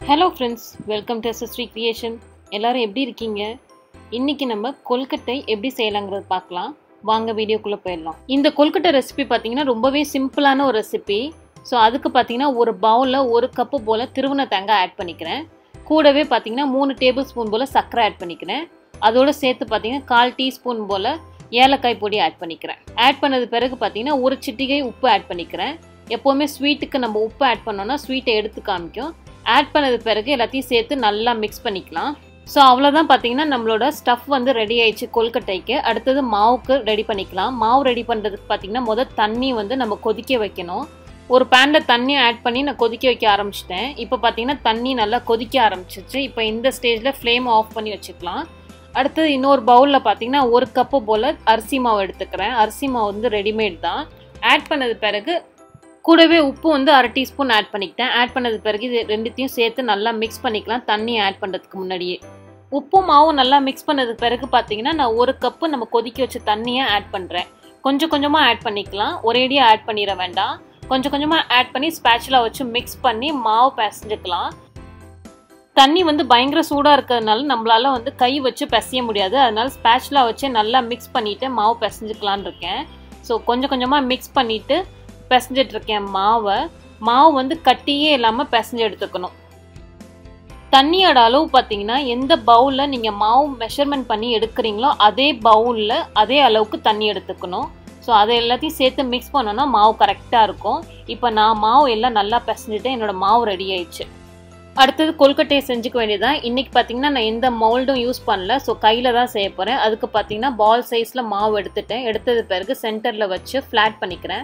hello friends welcome to Sri creation எல்லாரும் எப்படி இருக்கீங்க இன்னைக்கு நம்ம கொல்கட்டை எப்படி செய்யலாங்கிறது பார்க்கலாம் வாங்க வீடியோக்குள்ளே போயிடலாம் இந்த கொல்கட்டை ரெசிபி பார்த்தீங்கன்னா ரொம்பவே சிம்பிளான ஒரு ரெசிபி ஸோ அதுக்கு பார்த்தீங்கன்னா ஒரு பவுலில் ஒரு கப்பு போல் திருவண்ண தேங்காய் ஆட் பண்ணிக்கிறேன் கூடவே பார்த்தீங்கன்னா மூணு டேபிள் ஸ்பூன் போல் சர்க்கரை ஆட் பண்ணிக்கிறேன் அதோடு சேர்த்து பார்த்தீங்கன்னா கால் டீஸ்பூன் போல் ஏலக்காய் பொடி ஆட் பண்ணிக்கிறேன் ஆட் பண்ணது பிறகு பார்த்தீங்கன்னா ஒரு சிட்டிகை உப்பு ஆட் பண்ணிக்கிறேன் எப்போவுமே ஸ்வீட்டுக்கு நம்ம உப்பு ஆட் பண்ணோன்னா ஸ்வீட்டை எடுத்து காமிக்கும் ஆட் பண்ணது பிறகு எல்லாத்தையும் சேர்த்து நல்லா மிக்ஸ் பண்ணிக்கலாம் ஸோ அவ்வளோதான் பார்த்தீங்கன்னா நம்மளோட ஸ்டஃப் வந்து ரெடி ஆயிடுச்சு கொல்கட்டைக்கு அடுத்தது மாவுக்கு ரெடி பண்ணிக்கலாம் மாவு ரெடி பண்ணுறதுக்கு பார்த்தீங்கன்னா முதல் தண்ணி வந்து நம்ம கொதிக்க வைக்கணும் ஒரு பேனில் தண்ணி ஆட் பண்ணி நான் கொதிக்க வைக்க ஆரம்பிச்சிட்டேன் இப்போ பார்த்தீங்கன்னா தண்ணி நல்லா கொதிக்க ஆரம்பிச்சிச்சு இப்போ இந்த ஸ்டேஜில் ஃப்ளேம் ஆஃப் பண்ணி வச்சுக்கலாம் அடுத்தது இன்னொரு பவுலில் பார்த்தீங்கன்னா ஒரு கப்பு போல் அரிசி மாவு எடுத்துக்கிறேன் அரிசி மாவு வந்து ரெடிமேட் தான் ஆட் பண்ணது பிறகு கூடவே உப்பு வந்து அரை டீஸ்பூன் ஆட் பண்ணிக்கிட்டேன் ஆட் பண்ணது பிறகு இது ரெண்டுத்தையும் சேர்த்து நல்லா மிக்ஸ் பண்ணிக்கலாம் தண்ணி ஆட் பண்ணுறதுக்கு முன்னாடியே உப்பு மாவும் நல்லா மிக்ஸ் பண்ணதுக்கு பிறகு பார்த்தீங்கன்னா நான் ஒரு கப்பு நம்ம கொதிக்க வச்ச தண்ணியை ஆட் பண்ணுறேன் கொஞ்சம் கொஞ்சமாக ஆட் பண்ணிக்கலாம் ஒரேடியாக ஆட் பண்ணிட வேண்டாம் கொஞ்சம் கொஞ்சமாக ஆட் பண்ணி ஸ்பேச்சுலாக வச்சு மிக்ஸ் பண்ணி மாவு பிசைஞ்சுக்கலாம் தண்ணி வந்து பயங்கர சூடாக இருக்கிறதுனால நம்மளால வந்து கை வச்சு பிசைய முடியாது அதனால ஸ்பேச்சுலா வச்சு நல்லா மிக்ஸ் பண்ணிவிட்டு மாவு பிசைஞ்சுக்கலான் இருக்கேன் ஸோ கொஞ்சம் கொஞ்சமாக மிக்ஸ் பண்ணிவிட்டு பிசைஞ்சிட்டு இருக்கேன் மாவை மாவு வந்து கட்டியே இல்லாமல் பிசைஞ்சு எடுத்துக்கணும் தண்ணியோட அளவு பார்த்தீங்கன்னா எந்த பவுலில் நீங்கள் மாவு மெஷர்மெண்ட் பண்ணி எடுக்கிறீங்களோ அதே பவுலில் அதே அளவுக்கு தண்ணி எடுத்துக்கணும் ஸோ அதை எல்லாத்தையும் சேர்த்து மிக்ஸ் பண்ணோன்னா மாவு கரெக்டாக இருக்கும் இப்போ நான் மாவு எல்லாம் நல்லா பிசைஞ்சிட்டு என்னோடய மாவு ரெடி ஆயிடுச்சு அடுத்தது கொல்கட்டையை செஞ்சுக்க வேண்டியதான் இன்றைக்கி பார்த்தீங்கன்னா நான் எந்த மோல்டும் யூஸ் பண்ணல ஸோ கையில் தான் செய்ய போகிறேன் அதுக்கு பார்த்தீங்கன்னா பால் சைஸில் மாவு எடுத்துட்டேன் எடுத்தது பிறகு சென்டரில் வச்சு ஃப்ளாட் பண்ணிக்கிறேன்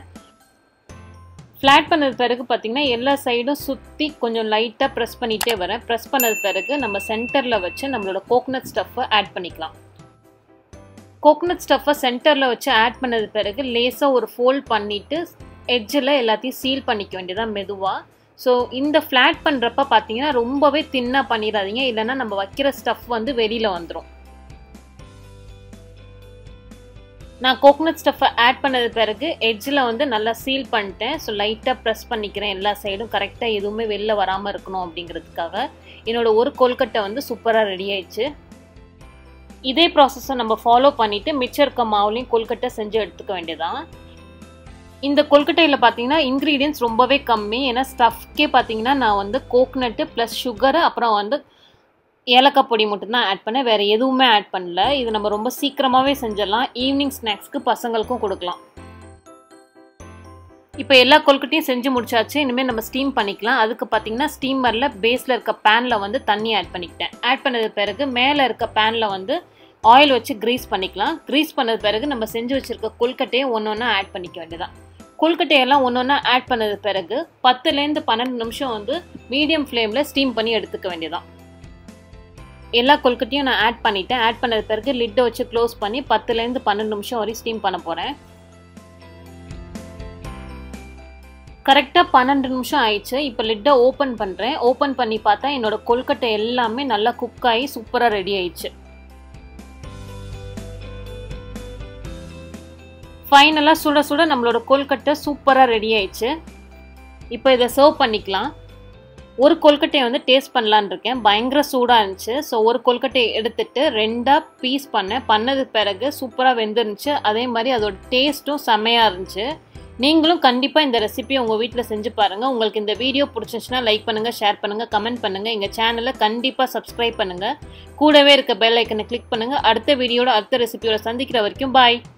ஃப்ளாட் பண்ணது பிறகு பார்த்தீங்கன்னா எல்லா சைடும் சுற்றி கொஞ்சம் லைட்டாக ப்ரெஸ் பண்ணிகிட்டே வரேன் ப்ரெஸ் பண்ணது பிறகு நம்ம சென்டரில் வச்சு நம்மளோட கோகனட் ஸ்டஃப்பை ஆட் பண்ணிக்கலாம் கோகனட் ஸ்டஃப்பை சென்டரில் வச்சு ஆட் பண்ணது பிறகு லேஸாக ஒரு ஃபோல்ட் பண்ணிவிட்டு எட்ஜில் எல்லாத்தையும் சீல் பண்ணிக்க வேண்டியதான் மெதுவாக ஸோ இந்த ஃப்ளாட் பண்ணுறப்ப பார்த்தீங்கன்னா ரொம்பவே தின்னாக பண்ணிடாதீங்க இல்லைன்னா நம்ம வைக்கிற ஸ்டஃப் வந்து வெளியில் வந்துடும் நான் கோகனட் ஸ்டஃப்பை ஆட் பண்ணது பிறகு எட்ஜில் வந்து நல்லா சீல் பண்ணிட்டேன் ஸோ லைட்டாக ப்ரெஸ் பண்ணிக்கிறேன் எல்லா சைடும் கரெக்டாக எதுவுமே வெளில வராமல் இருக்கணும் அப்படிங்கிறதுக்காக என்னோட ஒரு கொல்கட்டை வந்து சூப்பராக ரெடி ஆயிடுச்சு இதே ப்ராசஸை நம்ம ஃபாலோ பண்ணிவிட்டு மிச்சம் இருக்க மாவுலையும் கொல்கட்டை செஞ்சு எடுத்துக்க வேண்டியதான் இந்த கொல்கட்டையில் பார்த்தீங்கன்னா இன்க்ரீடியன்ஸ் ரொம்பவே கம்மி ஏன்னா ஸ்டஃப்கே பார்த்தீங்கன்னா நான் வந்து கோக்னட்டு ப்ளஸ் சுகரு அப்புறம் வந்து ஏலக்காய் பொடி மட்டும்தான் ஆட் பண்ணேன் வேறு எதுவுமே ஆட் பண்ணல இது நம்ம ரொம்ப சீக்கிரமாகவே செஞ்சிடலாம் ஈவினிங் ஸ்நாக்ஸ்க்கு பசங்களுக்கும் கொடுக்கலாம் இப்போ எல்லா கொல்கட்டையும் செஞ்சு முடிச்சாச்சு இனிமேல் நம்ம ஸ்டீம் பண்ணிக்கலாம் அதுக்கு பார்த்தீங்கன்னா ஸ்டீமரில் பேஸில் இருக்க பேனில் வந்து தண்ணி ஆட் பண்ணிக்கிட்டேன் ஆட் பண்ணது பிறகு மேலே இருக்க பேனில் வந்து ஆயில் வச்சு க்ரீஸ் பண்ணிக்கலாம் க்ரீஸ் பண்ணது பிறகு நம்ம செஞ்சு வச்சுருக்க கொல்கட்டையை ஒன்று ஒன்றா ஆட் பண்ணிக்க வேண்டியதான் கொல்கட்டையெல்லாம் ஒன்று ஒன்றா ஆட் பண்ணது பிறகு பத்துலேருந்து பன்னெண்டு நிமிஷம் வந்து மீடியம் ஃப்ளேமில் ஸ்டீம் பண்ணி எடுத்துக்க வேண்டியதான் எல்லா கொல்கட்டையும் நான் ஆட் பண்ணிட்டேன் ஆட் பண்ணது பிறகு லிட்டை வச்சு க்ளோஸ் பண்ணி பத்துலேருந்து பன்னெண்டு நிமிஷம் வரையும் ஸ்டீம் பண்ண போகிறேன் கரெக்டாக பன்னெண்டு நிமிஷம் ஆயிடுச்சு இப்போ லிட்டை ஓப்பன் பண்ணுறேன் ஓப்பன் பண்ணி பார்த்தா என்னோட கொல்கட்டை எல்லாமே நல்லா குக் ஆகி சூப்பராக ரெடி ஆயிடுச்சு ஃபைனலாக சுட சுட நம்மளோட கொல்கட்டை சூப்பராக ரெடி ஆயிடுச்சு இப்போ இதை சர்வ் பண்ணிக்கலாம் ஒரு கொல்கட்டையை வந்து டேஸ்ட் பண்ணலான் இருக்கேன் பயங்கர சூடாக இருந்துச்சு ஸோ ஒரு கொல்கட்டையை எடுத்துட்டு ரெண்டாக பீஸ் பண்ணேன் பண்ணது பிறகு சூப்பராக வெந்துருந்துச்சு அதே மாதிரி அதோட டேஸ்ட்டும் செம்மையாக இருந்துச்சு நீங்களும் கண்டிப்பாக இந்த ரெசிபியை உங்கள் வீட்டில் செஞ்சு பாருங்கள் உங்களுக்கு இந்த வீடியோ பிடிச்சிருந்துச்சுன்னா லைக் பண்ணுங்கள் ஷேர் பண்ணுங்கள் கமெண்ட் பண்ணுங்கள் எங்கள் சேனலை கண்டிப்பாக சப்ஸ்கிரைப் பண்ணுங்கள் கூடவே இருக்க பெல் ஐக்கனை கிளிக் பண்ணுங்கள் அடுத்த வீடியோட அடுத்த ரெசிபியோட சந்திக்கிற வரைக்கும் பாய்